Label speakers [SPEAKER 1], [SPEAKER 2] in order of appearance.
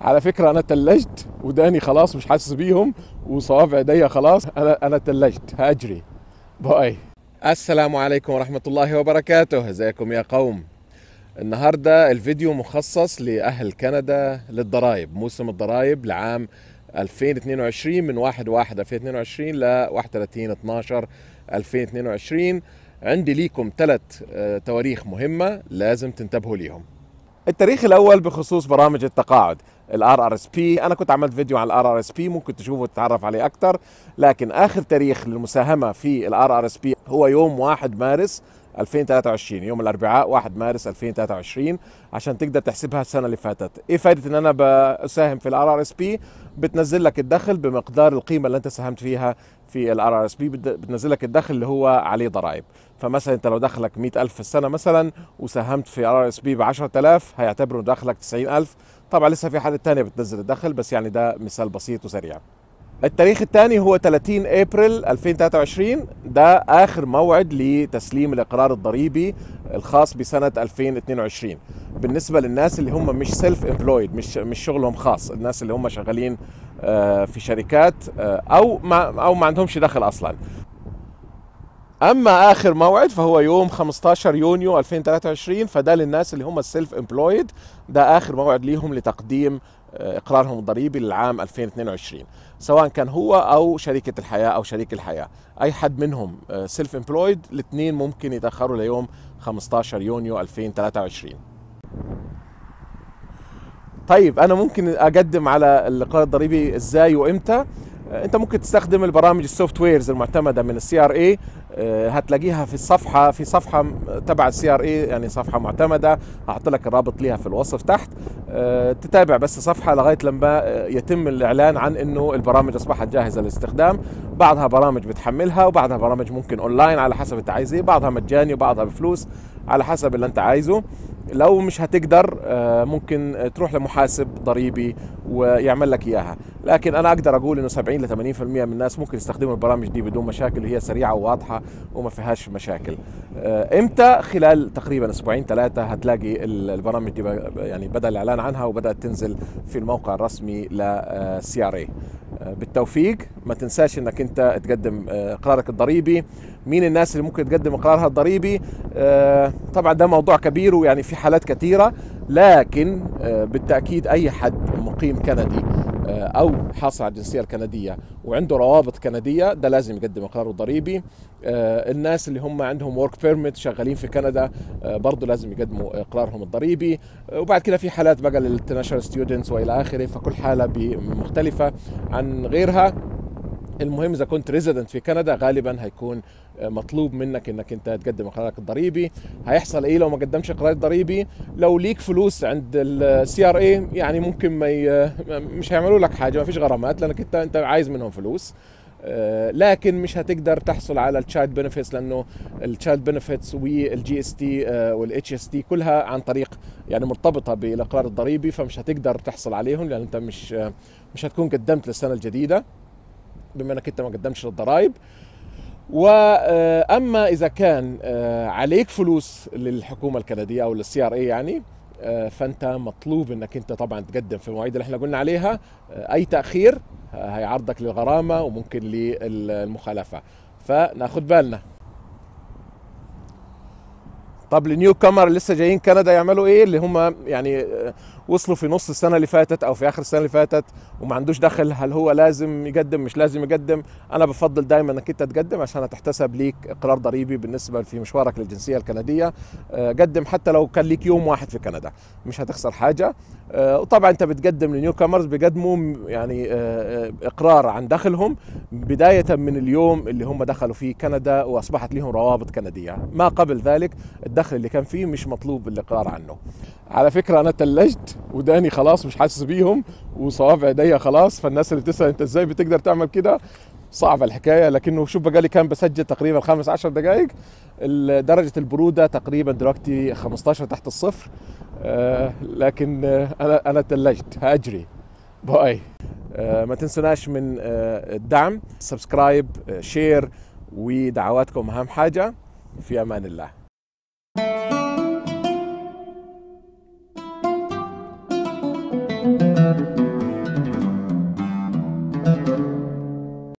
[SPEAKER 1] على فكرة أنا تلجت وداني خلاص مش حاسس بيهم وصوابع ايديا خلاص أنا أنا تلجت هأجري باي السلام عليكم ورحمة الله وبركاته ازيكم يا قوم النهاردة الفيديو مخصص لأهل كندا للضرائب موسم الضرائب لعام 2022 من 1 1 2022 ل 31 12 2022 عندي ليكم ثلاث تواريخ مهمة لازم تنتبهوا ليهم التاريخ الاول بخصوص برامج التقاعد الار ار اس بي انا كنت عملت فيديو عن الار ار اس بي ممكن تشوفوا وتتعرف عليه اكثر لكن اخر تاريخ للمساهمه في الار ار اس بي هو يوم 1 مارس 2023 يوم الاربعاء 1 مارس 2023 عشان تقدر تحسبها السنه اللي فاتت ايه فائده ان انا بساهم في الار ار اس بي بتنزل لك الدخل بمقدار القيمه اللي انت ساهمت فيها في الار ار اس بي بتنزل لك الدخل اللي هو عليه ضرائب فمثلا انت لو دخلك 100000 في السنه مثلا وساهمت في ار اس بي ب 10000 هيعتبروا دخلك 90000 طبعا لسه في حاجات تانية بتنزل الدخل بس يعني ده مثال بسيط وسريع التاريخ الثاني هو 30 ابريل 2023 ده اخر موعد لتسليم الاقرار الضريبي الخاص بسنه 2022 بالنسبه للناس اللي هم مش سيلف امبلويد مش مش شغلهم خاص الناس اللي هم شغالين في شركات او ما او ما عندهمش دخل اصلا اما اخر موعد فهو يوم 15 يونيو 2023 فده للناس اللي هم السيلف امبلويد ده اخر موعد ليهم لتقديم اقرارهم الضريبي للعام 2022 سواء كان هو او شركه الحياه او شريك الحياه اي حد منهم سيلف امبلويد الاثنين ممكن يتاخروا ليوم 15 يونيو 2023 طيب انا ممكن اقدم على الاقرار الضريبي ازاي وامتى انت ممكن تستخدم البرامج السوفت ويرز المعتمده من السي ار اي هتلاقيها في الصفحه في صفحه تبع السي ار اي يعني صفحه معتمده هحط لك الرابط ليها في الوصف تحت تتابع بس صفحه لغايه لما يتم الاعلان عن انه البرامج اصبحت جاهزه للاستخدام بعضها برامج بتحملها وبعضها برامج ممكن اونلاين على حسب انت عايز ايه بعضها مجاني وبعضها بفلوس على حسب اللي انت عايزه لو مش هتقدر ممكن تروح لمحاسب ضريبي ويعمل لك اياها لكن انا اقدر اقول انه 70 ل 80% من الناس ممكن يستخدموا البرامج دي بدون مشاكل وهي سريعه وواضحه وما فيهاش مشاكل امتى خلال تقريبا اسبوعين ثلاثه هتلاقي البرامج دي يعني بدا الاعلان عنها وبدات تنزل في الموقع الرسمي للسي ار اي بالتوفيق ما تنساش انك انت تقدم اقرارك الضريبي مين الناس اللي ممكن تقدم اقرارها الضريبي طبعا ده موضوع كبير ويعني في حالات كثيره لكن بالتاكيد اي حد مقيم كندي او حاصل على الجنسيه الكنديه وعنده روابط كنديه ده لازم يقدم اقراره الضريبي الناس اللي هم عندهم ورك بيرميت شغالين في كندا برضه لازم يقدموا اقرارهم الضريبي وبعد كده في حالات بقى للانترناشونال ستودنتس والى اخره فكل حاله مختلفه عن غيرها المهم اذا كنت ريزيدنت في كندا غالبا هيكون مطلوب منك انك انت تقدم اقرارك الضريبي هيحصل ايه لو ما قدمش اقرار ضريبي لو ليك فلوس عند السي ار اي يعني ممكن ما ي... مش هيعملوا لك حاجه ما فيش غرامات لانك انت انت عايز منهم فلوس لكن مش هتقدر تحصل على التشايلد بنفيتس لانه التشايلد بنفيتس والجي اس تي والاتش اس تي كلها عن طريق يعني مرتبطه بالاقرار الضريبي فمش هتقدر تحصل عليهم لان انت مش مش هتكون قدمت للسنه الجديده بما انك انت ما قدمتش للضرائب واما اذا كان عليك فلوس للحكومه الكنديه او للسي ار اي يعني فانت مطلوب انك انت طبعا تقدم في المواعيد اللي احنا قلنا عليها اي تاخير هيعرضك للغرامه وممكن للمخالفه فناخذ بالنا طب النيو كامر لسه جايين كندا يعملوا ايه اللي هم يعني وصلوا في نص السنه اللي فاتت او في اخر السنه اللي فاتت وما عندوش دخل هل هو لازم يقدم مش لازم يقدم انا بفضل دائما انك انت تقدم عشان تحتسب ليك اقرار ضريبي بالنسبه في مشوارك للجنسيه الكنديه قدم حتى لو كان ليك يوم واحد في كندا مش هتخسر حاجه وطبعا انت بتقدم لنيو كامرز بيقدموا يعني اقرار عن دخلهم بدايه من اليوم اللي هم دخلوا فيه كندا واصبحت لهم روابط كنديه ما قبل ذلك الدخل اللي كان فيه مش مطلوب الاقرار عنه على فكره انا تلجت وداني خلاص مش حاسس بيهم وصوابع ايديا خلاص فالناس اللي بتسال انت ازاي بتقدر تعمل كده صعبة الحكاية لكنه شوف بقالي كان بسجل تقريبا خمس عشر دقائق درجة البرودة تقريبا دلوقتي 15 تحت الصفر آه لكن آه أنا أنا تلجت هأجري باي آه ما تنسوناش من آه الدعم سبسكرايب آه شير ودعواتكم أهم حاجة في أمان الله thank you
[SPEAKER 2] Thank